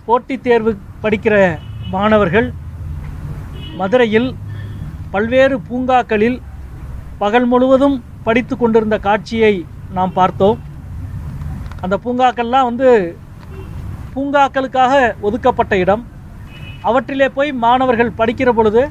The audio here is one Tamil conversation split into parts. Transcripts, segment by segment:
போட்டித் தேர்வு படிக்கிற மாணவர்கள் மதுரையில் பல்வேறு பூங்காக்களில் பகல் முழுவதும் படித்து கொண்டிருந்த காட்சியை நாம் பார்த்தோம் அந்த பூங்காக்கள்லாம் வந்து பூங்காக்களுக்காக ஒதுக்கப்பட்ட இடம் அவற்றிலே போய் மாணவர்கள் படிக்கிற பொழுது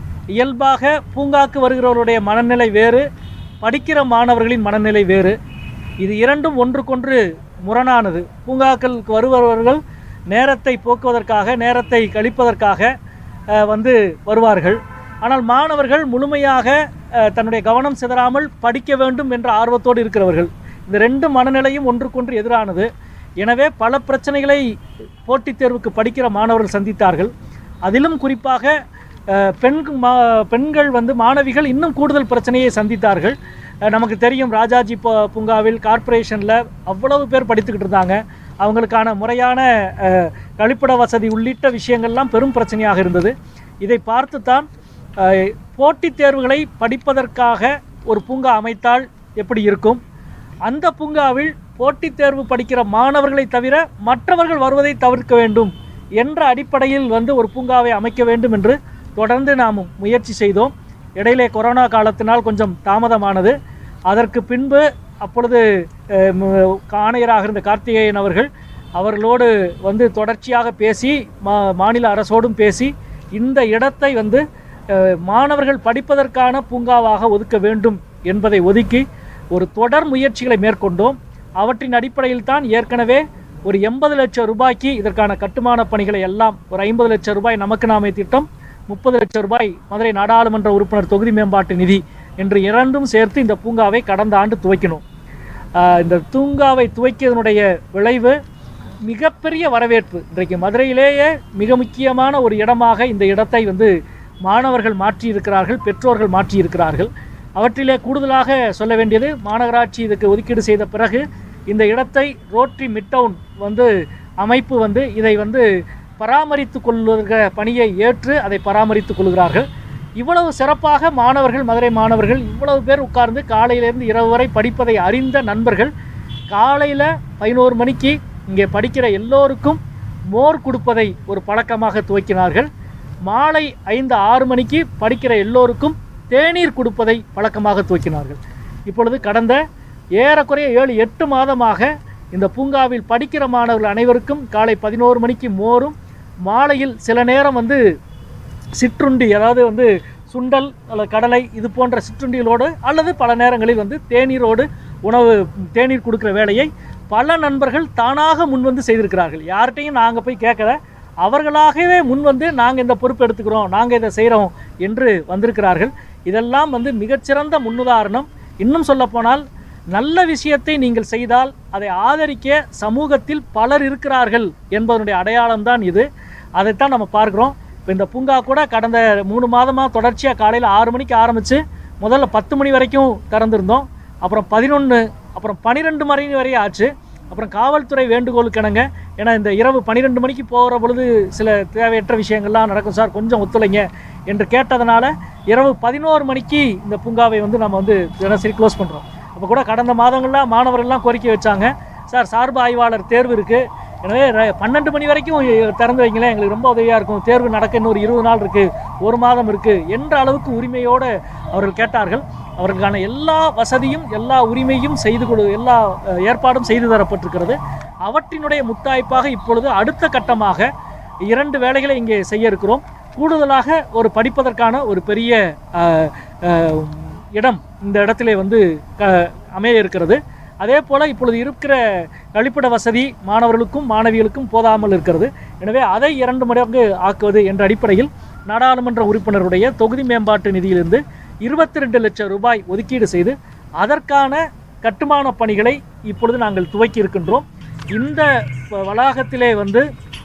இயல்பாக பூங்காக்கு வருகிறவருடைய மனநிலை வேறு படிக்கிற மாணவர்களின் மனநிலை வேறு இது இரண்டும் ஒன்றுக்கொன்று முரணானது பூங்காக்களுக்கு வருபவர்கள் நேரத்தை போக்குவதற்காக நேரத்தை கழிப்பதற்காக அஹ், வந்து வருவார்கள் ஆனால் மாணவர்கள் முழுமையாக அஹ், தன்னுடைய கவனம் சிதறாமல் படிக்க வேண்டும் என்ற ஆர்வத்தோடு இருக்கிறவர்கள் இந்த ரெண்டு மனநிலையும் ஒன்றுக்கொன்று எதிரானது எனவே பல பிரச்சனைகளை போட்டித் தேர்வுக்கு படிக்கிற மாணவர்கள் சந்தித்தார்கள் அதிலும் குறிப்பாக அஹ், பெண் மா பெண்கள் வந்து மாணவிகள் இன்னும் கூடுதல் பிரச்சனையை சந்தித்தார்கள் அஹ், நமக்கு தெரியும் ராஜாஜி பூ- பூங்காவில் கார்ப்பரேஷனில் அவ்வளவு பேர் படித்துக்கிட்டு இருந்தாங்க அவங்களுக்கான முறையான அஹ், கழிப்பிட வசதி உள்ளிட்ட விஷயங்கள்லாம் பெரும் பிரச்சனையாக இருந்தது இதை பார்த்து தான் அஹ், போட்டித் தேர்வுகளை படிப்பதற்காக ஒரு பூங்கா அமைத்தால் எப்படி இருக்கும் அந்த பூங்காவில் போட்டித் தேர்வு படிக்கிற மாணவர்களை தவிர மற்றவர்கள் வருவதை தவிர்க்க வேண்டும் என்ற அடிப்படையில் வந்து ஒரு பூங்காவை அமைக்க வேண்டும் என்று தொடர்ந்து நாம் முயற்சி செய்தோம் இடையிலே கொரோனா காலத்தினால் கொஞ்சம் தாமதமானது அதற்கு பின்பு அப்பொழுது அஹ், ம- ஆணையராக இருந்த கார்த்திகேயன் அவர்கள் அவர்களோடு வந்து தொடர்ச்சியாக பேசி மா மாநில அரசோடும் பேசி இந்த இடத்தை வந்து அஹ், மாணவர்கள் படிப்பதற்கான பூங்காவாக ஒதுக்க வேண்டும் என்பதை ஒதுக்கி ஒரு தொடர் முயற்சிகளை மேற்கொண்டோம் அவற்றின் அடிப்படையில் தான் ஏற்கனவே ஒரு எண்பது லட்சம் ரூபாய்க்கு இதற்கான கட்டுமான பணிகளை எல்லாம் ஒரு ஐம்பது லட்சம் ரூபாய் நமக்கு நாமே திட்டம் முப்பது லட்சம் ரூபாய் மதுரை நாடாளுமன்ற உறுப்பினர் தொகுதி மேம்பாட்டு நிதி என்று இரண்டும் சேர்த்து இந்த பூங்காவை கடந்த ஆண்டு துவக்கினோம் ஆஹ் இந்த பூங்காவை துவக்கியதனுடைய விளைவு மிகப்பெரிய வரவேற்பு இன்றைக்கு மதுரையிலேயே மிக முக்கியமான ஒரு இடமாக இந்த இடத்தை வந்து மாணவர்கள் மாற்றியிருக்கிறார்கள் பெற்றோர்கள் மாற்றியிருக்கிறார்கள் அவற்றிலே கூடுதலாக சொல்ல வேண்டியது மாநகராட்சி இதுக்கு ஒதுக்கீடு செய்த பிறகு இந்த இடத்தை ரோட்டரி மிட்டவுன் வந்து அமைப்பு வந்து இதை வந்து பராமரித்து கொள்ளுகிற பணியை ஏற்று அதை பராமரித்துக் கொள்கிறார்கள் இவ்வளவு சிறப்பாக மாணவர்கள் மதுரை மாணவர்கள் இவ்வளவு பேர் உட்கார்ந்து காலையிலேருந்து இரவு வரை படிப்பதை அறிந்த நண்பர்கள் காலையில் பதினோரு மணிக்கு இங்கே படிக்கிற எல்லோருக்கும் மோர் கொடுப்பதை ஒரு பழக்கமாக துவக்கினார்கள் மாலை ஐந்து ஆறு மணிக்கு படிக்கிற எல்லோருக்கும் தேநீர் கொடுப்பதை பழக்கமாக துவக்கினார்கள் இப்பொழுது கடந்த ஏறக்குறைய ஏழு எட்டு மாதமாக இந்த பூங்காவில் படிக்கிற மாணவர்கள் அனைவருக்கும் காலை பதினோரு மணிக்கு மோரும் மாலையில் சில நேரம் வந்து சிற்றுண்டி அதாவது வந்து சுண்டல் அல்லது கடலை இது போன்ற சிற்றுண்டிகளோடு அல்லது பல நேரங்களில் வந்து தேநீரோடு உணவு தேநீர் கொடுக்குற வேலையை பல நண்பர்கள் தானாக முன்வந்து செய்திருக்கிறார்கள் யார்கிட்டையும் நாங்கள் போய் கேட்கல அவர்களாகவே முன்வந்து நாங்கள் இந்த பொறுப்பு எடுத்துக்கிறோம் நாங்கள் இதை செய்கிறோம் என்று வந்திருக்கிறார்கள் இதெல்லாம் வந்து மிகச்சிறந்த முன்னுதாரணம் இன்னும் சொல்லப்போனால் நல்ல விஷயத்தை நீங்கள் செய்தால் அதை ஆதரிக்க சமூகத்தில் பலர் இருக்கிறார்கள் என்பதனுடைய அடையாளம்தான் இது அதைத்தான் நம்ம பார்க்குறோம் இப்போ இந்த பூங்கா கூட கடந்த மூணு மாதமாக தொடர்ச்சியாக காலையில் ஆறு மணிக்கு ஆரம்பித்து முதல்ல பத்து மணி வரைக்கும் திறந்திருந்தோம் அப்புறம் பதினொன்று அப்புறம் பன்னிரெண்டு மணி வரை ஆச்சு அப்புறம் காவல்துறை வேண்டுகோளுக்கு இணங்க ஏன்னா இந்த இரவு பன்னிரெண்டு மணிக்கு போகிற பொழுது சில தேவையற்ற விஷயங்கள்லாம் நடக்கும் சார் கொஞ்சம் ஒத்துழைங்க என்று கேட்டதனால இரவு பதினோரு மணிக்கு இந்த பூங்காவை வந்து நம்ம வந்து தினசரி க்ளோஸ் பண்ணுறோம் அப்போ கூட கடந்த மாதங்களில் மாணவர்கள்லாம் கோரிக்கை வச்சாங்க சார் சார்பு ஆய்வாளர் தேர்வு இருக்குது எனவே ர- பன்னெண்டு மணி வரைக்கும் திறந்து வைங்களேன் எங்களுக்கு ரொம்ப உதவியாக இருக்கும் தேர்வு நடக்க இன்னொரு இருபது நாள் இருக்குது ஒரு மாதம் இருக்குது என்ற அளவுக்கு உரிமையோடு அவர்கள் கேட்டார்கள் அவர்களுக்கான எல்லா வசதியும் எல்லா உரிமையும் செய்து கொடு எல்லா அஹ், ஏற்பாடும் செய்து தரப்பட்டிருக்கிறது அவற்றினுடைய முத்தாய்ப்பாக இப்பொழுது அடுத்த கட்டமாக இரண்டு வேலைகளை இங்கே செய்ய இருக்கிறோம் கூடுதலாக ஒரு படிப்பதற்கான ஒரு பெரிய அஹ், அஹ், இடம் இந்த இடத்திலே வந்து க அமைய இருக்கிறது அதே போல் இப்பொழுது இருக்கிற கழிப்பிட வசதி மாணவர்களுக்கும் மாணவிகளுக்கும் போதாமல் இருக்கிறது எனவே அதை இரண்டு மடங்கு ஆக்குவது என்ற அடிப்படையில் நாடாளுமன்ற உறுப்பினருடைய தொகுதி மேம்பாட்டு நிதியிலிருந்து இருபத்தி ரெண்டு லட்சம் ரூபாய் ஒதுக்கீடு செய்து அதற்கான கட்டுமான பணிகளை இப்பொழுது நாங்கள் துவக்கி இருக்கின்றோம் இந்த வ- வளாகத்திலே வந்து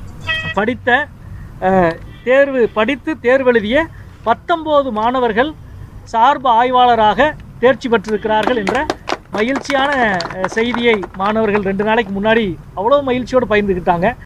படித்த அஹ், தேர்வு படித்து தேர்வு எழுதிய பத்தொம்போது மாணவர்கள் சார்பு ஆய்வாளராக தேர்ச்சி பெற்றிருக்கிறார்கள் என்ற மகிழ்ச்சியான அஹ், செய்தியை மாணவர்கள் ரெண்டு நாளைக்கு முன்னாடி அவ்வளோ மகிழ்ச்சியோடு பகிர்ந்துக்கிட்டாங்க